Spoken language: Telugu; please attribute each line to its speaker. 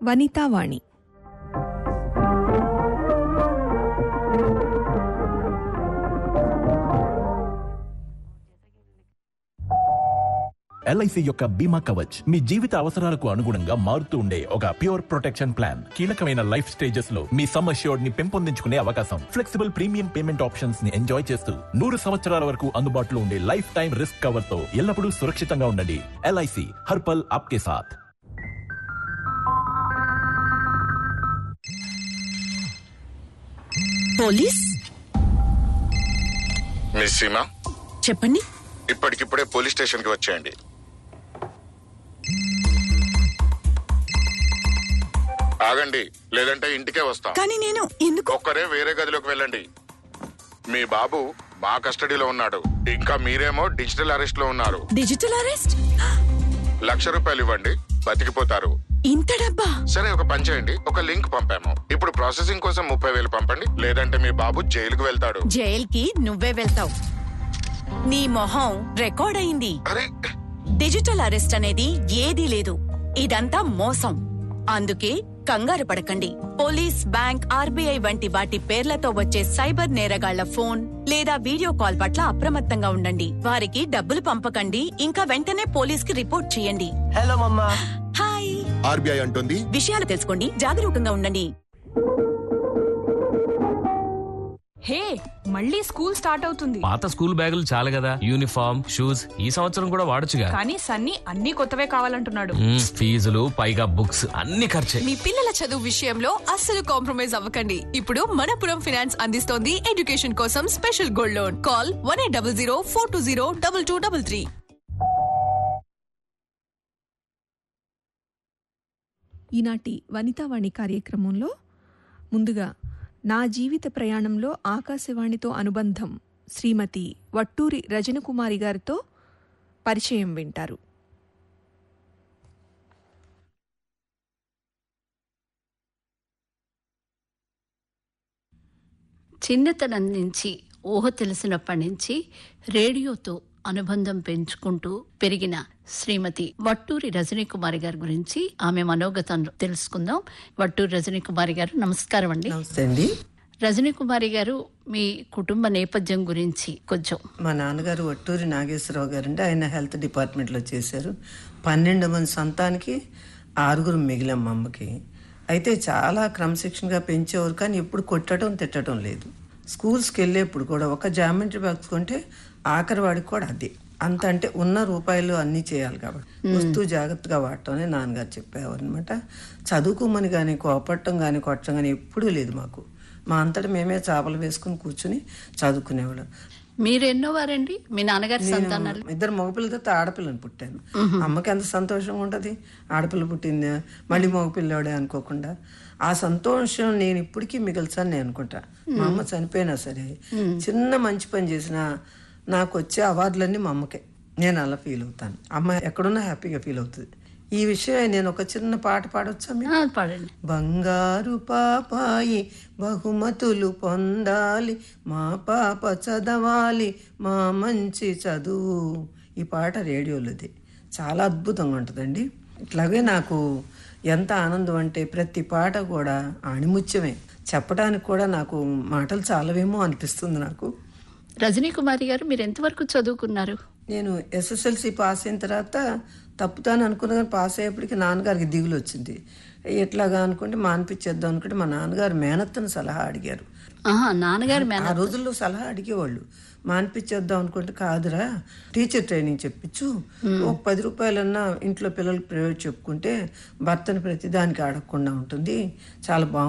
Speaker 1: వనితావాణి
Speaker 2: ఎల్ఐసి యొక్క బీమా కవచ్ మీ జీవిత అవసరాలకు అనుగుణంగా మారుతూ ఉండే ఒక ప్యూర్ ప్రొటెక్షన్ ప్లాన్ కీలకమైన లైఫ్ స్టేజెస్ లో మీ సమ్ అష్యూర్డ్ ని పెంపొందించుకునే అవకాశం ఫ్లెక్సిబుల్ ప్రీమియం పేమెంట్ ఆప్షన్స్ ని ఎంజాయ్ చేస్తూ నూరు సంవత్సరాల వరకు అందుబాటులో ఉండే లైఫ్ టైం రిస్క్ కవర్ తో ఎల్లప్పుడూ సురక్షితంగా ఉండండి ఎల్ఐసి హర్పల్ ఆప్కే సాథ్
Speaker 3: పోలీస్
Speaker 4: మిస్ సీమా
Speaker 3: చెప్పండి
Speaker 4: ఇప్పటికిప్పుడే పోలీస్ స్టేషన్ కి వచ్చేయండి ఆగండి లేదంటే ఇంటికే వస్తాం
Speaker 3: కానీ నేను ఎందుకు
Speaker 4: ఒక్కరే వేరే గదిలోకి వెళ్ళండి మీ బాబు మా కస్టడీలో ఉన్నాడు ఇంకా మీరేమో డిజిటల్ అరెస్ట్ లో ఉన్నారు
Speaker 3: డిజిటల్ అరెస్ట్
Speaker 4: లక్ష రూపాయలు ఇవ్వండి బతికిపోతారు
Speaker 3: ఇంత డబ్బా
Speaker 4: సరే ఒక పని చేయండి ఒక లింక్ పంపాము ఇప్పుడు ప్రాసెసింగ్ కోసం ముప్పై వేలు పంపండి లేదంటే మీ బాబు జైలుకు వెళ్తాడు
Speaker 3: జైల్కి నువ్వే వెళ్తావు నీ మొహం రికార్డ్ అయింది
Speaker 4: అరే
Speaker 3: డిజిటల్ అరెస్ట్ అనేది ఏదీ లేదు ఇదంతా మోసం అందుకే కంగారు పడకండి పోలీస్ బ్యాంక్ ఆర్బీఐ వంటి వాటి పేర్లతో వచ్చే సైబర్ నేరగాళ్ల ఫోన్ లేదా వీడియో కాల్ పట్ల అప్రమత్తంగా ఉండండి వారికి డబ్బులు పంపకండి ఇంకా వెంటనే పోలీస్ కి రిపోర్ట్ చేయండి
Speaker 5: హలో మమ్మా
Speaker 3: హాయ్
Speaker 4: ఆర్బీఐ అంటుంది
Speaker 3: విషయాలు తెలుసుకోండి జాగరూకంగా ఉండండి
Speaker 6: హే మళ్ళీ స్కూల్ స్టార్ట్ అవుతుంది
Speaker 7: పాత స్కూల్ బ్యాగులు చాలు కదా యూనిఫామ్ షూస్ ఈ సంవత్సరం కూడా వాడొచ్చుగా
Speaker 6: కానీ సన్నీ అన్ని కొత్తవే కావాలంటున్నాడు
Speaker 7: మ్మ్, ఫీజులు పైగా బుక్స్ అన్ని ఖర్చే
Speaker 8: మీ పిల్లల చదువు విషయంలో అస్సలు కాంప్రమైజ్ అవ్వకండి ఇప్పుడు మనపురం ఫినాన్స్ అందిస్తోంది ఎడ్యుకేషన్ కోసం special gold loan call one eight double zero four two zero double two double three
Speaker 1: ఈనాటి వనితావాణి కార్యక్రమంలో ముందుగా నా జీవిత ప్రయాణంలో ఆకాశవాణితో అనుబంధం శ్రీమతి వట్టూరి రజనకుమారి గారితో పరిచయం వింటారు
Speaker 9: చిన్నతనం నుంచి ఊహ తెలిసినప్పటి నుంచి రేడియోతో అనుబంధం పెంచుకుంటూ పెరిగిన శ్రీమతి వట్టూరి రజనీకుమారి గారి గురించి ఆమె మనోగతం తెలుసుకుందాం వట్టూరి రజనీకుమారి గారు నమస్కారం అండి
Speaker 5: నమస్తే అండి
Speaker 9: రజనీకుమారి గారు మీ కుటుంబ నేపథ్యం గురించి కొంచెం
Speaker 5: మా నాన్నగారు వట్టూరి నాగేశ్వరరావు గారు అండి ఆయన హెల్త్ డిపార్ట్మెంట్లో చేశారు పన్నెండు మంది సొంతానికి ఆరుగురు మిగిలాం మా అమ్మకి అయితే చాలా క్రమశిక్షణగా పెంచేవారు కానీ ఎప్పుడు కొట్టడం తిట్టడం లేదు స్కూల్స్కి వెళ్ళేప్పుడు కూడా ఒక జామెంట్రీ బాక్స్ కొంటే ఆఖరి వాడికి కూడా అదే అంత అంటే ఉన్న రూపాయలు అన్నీ చేయాలి కాబట్టి వస్తువు జాగ్రత్తగా వాడటం అని నాన్నగారు చెప్పేవారు అనమాట చదువుకోమని కానీ కోపట్టం కానీ కొట్టడం కానీ ఎప్పుడూ లేదు మాకు మా అంతటా మేమే చేపలు వేసుకుని కూర్చుని చదువుకునేవాళ్ళం
Speaker 9: మీరు ఎన్నో వారండి మీ నాన్నగారి సంతానాలు
Speaker 5: ఇద్దరు మగపిల్లతో ఆడపిల్లని పుట్టాను అమ్మకి ఎంత సంతోషంగా ఉంటది ఆడపిల్ల పుట్టింది మళ్ళీ మగపిల్లవాడే అనుకోకుండా ఆ సంతోషం నేను ఇప్పటికీ మిగల్చాను నేను అనుకుంటా మా అమ్మ చనిపోయినా సరే చిన్న మంచి పని చేసినా నాకు వచ్చే అవార్డులన్నీ మా అమ్మకే నేను అలా ఫీల్ అవుతాను అమ్మ ఎక్కడున్నా హ్యాపీగా ఫీల్ అవుతుంది ఈ విషయం నేను ఒక చిన్న పాట పాడొచ్చా మీకు
Speaker 9: ఆ, పాడండి
Speaker 5: బంగారు పాపాయి బహుమతులు పొందాలి మా పాప చదవాలి మా మంచి చదువు ఈ పాట రేడియోలోది చాలా అద్భుతంగా ఉంటుందండి ఇట్లాగే నాకు ఎంత ఆనందం అంటే ప్రతి పాట కూడా ఆణిముత్యమే చెప్పడానికి కూడా నాకు మాటలు చాలవేమో అనిపిస్తుంది నాకు
Speaker 9: రజనీకుమారి గారు మీరు ఎంతవరకు చదువుకున్నారు
Speaker 5: నేను ఎస్ఎస్ఎల్సి పాస్ అయిన తర్వాత తప్పుతాను అనుకున్నా కానీ పాస్ అయ్యేప్పటికి నాన్నగారికి దిగులు వచ్చింది ఎట్లాగా అనుకుంటే మానిపించేద్దాం అనుకుంటే మా నాన్నగారు మేనత్తను సలహా అడిగారు
Speaker 9: ఆహా నాన్నగారు మేన
Speaker 5: ఆ రోజుల్లో సలహా అడిగేవాళ్ళు మానిపించేద్దాం అనుకుంటే కాదురా టీచర్ ట్రైనింగ్ చెప్పించు ఒక పది రూపాయలన్నా ఇంట్లో పిల్లలకి ప్రైవేట్ చెప్పుకుంటే భర్తను ప్రతిదానికి అడగకుండా ఉంటుంది చాలా బాగుంటుంది